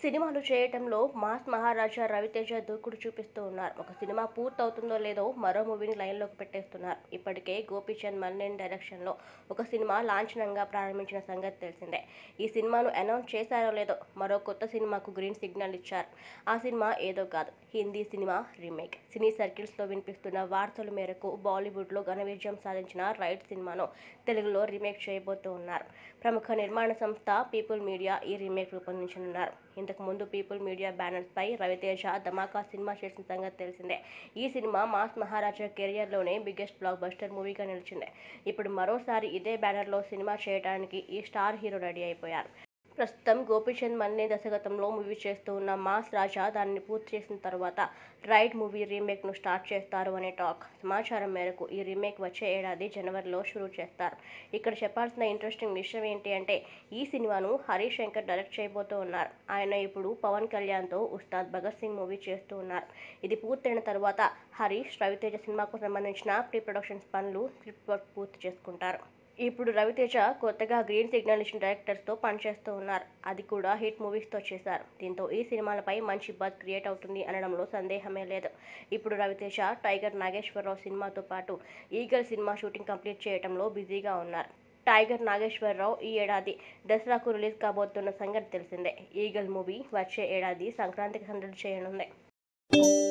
సినిమాలు చేయటంలో మాస్ మహారాజా రవితేజ దూకుడు చూపిస్తూ ఉన్నారు ఒక సినిమా పూర్తవుతుందో లేదో మరో మూవీని లైన్లోకి పెట్టేస్తున్నారు ఇప్పటికే గోపీచంద్ మల్లేన్ డైరెక్షన్లో ఒక సినిమా లాంఛనంగా ప్రారంభించిన సంగతి తెలిసిందే ఈ సినిమాను అనౌన్స్ చేశారో లేదో మరో కొత్త సినిమాకు గ్రీన్ సిగ్నల్ ఇచ్చారు ఆ సినిమా ఏదో కాదు హిందీ సినిమా రీమేక్ సినీ సర్కిల్స్లో వినిపిస్తున్న వార్తల మేరకు బాలీవుడ్లో ఘన విజయం సాధించిన రైడ్ సినిమాను తెలుగులో రీమేక్ చేయబోతూ ఉన్నారు ప్రముఖ నిర్మాణ సంస్థ పీపుల్ మీడియా ఈ రీమేక్ రూపొందించనున్నారు ఇంతకు ముందు పీపుల్ మీడియా బ్యానర్స్ పై రవితేజ ధమాకా సినిమా చేసిన సంగతి తెలిసిందే ఈ సినిమా మాస్ మహారాజా కెరియర్లోనే బిగ్గెస్ట్ బ్లాక్ బస్టర్ మూవీగా నిలిచింది ఇప్పుడు మరోసారి ఇదే బ్యానర్లో సినిమా చేయడానికి ఈ స్టార్ హీరో రెడీ అయిపోయారు ప్రస్తుతం గోపీచంద్ మల్నే దర్శకత్వంలో మూవీ చేస్తూ ఉన్న మాస్ రాజా దానిని పూర్తి చేసిన తర్వాత రైడ్ మూవీ రీమేక్ను స్టార్ట్ చేస్తారు అనే టాక్ సమాచారం మేరకు ఈ రీమేక్ వచ్చే ఏడాది జనవరిలో షురూ చేస్తారు ఇక్కడ చెప్పాల్సిన ఇంట్రెస్టింగ్ విషయం ఏంటి అంటే ఈ సినిమాను హరీష్ శంకర్ డైరెక్ట్ చేయబోతూ ఉన్నారు ఆయన ఇప్పుడు పవన్ కళ్యాణ్తో ఉస్తాద్ భగత్ సింగ్ మూవీ చేస్తూ ఉన్నారు ఇది పూర్తయిన తర్వాత హరీష్ రవితేజ సినిమాకు సంబంధించిన ప్రీ ప్రొడక్షన్స్ పనులు స్క్రిప్ట్ వర్క్ పూర్తి చేసుకుంటారు ఇప్పుడు రవితేజ కొత్తగా గ్రీన్ సిగ్నల్ ఇచ్చిన డైరెక్టర్స్తో పనిచేస్తూ ఉన్నారు అది కూడా హిట్ మూవీస్తో చేశారు దీంతో ఈ సినిమాలపై మంచి బజ్ క్రియేట్ అవుతుంది అనడంలో సందేహమే లేదు ఇప్పుడు రవితేజ టైగర్ నాగేశ్వరరావు సినిమాతో పాటు ఈగల్ సినిమా షూటింగ్ కంప్లీట్ చేయడంలో బిజీగా ఉన్నారు టైగర్ నాగేశ్వరరావు ఈ ఏడాది దసరాకు రిలీజ్ కాబోతున్న సంగతి తెలిసిందే ఈగల్ మూవీ వచ్చే ఏడాది సంక్రాంతికి సందడి చేయనుంది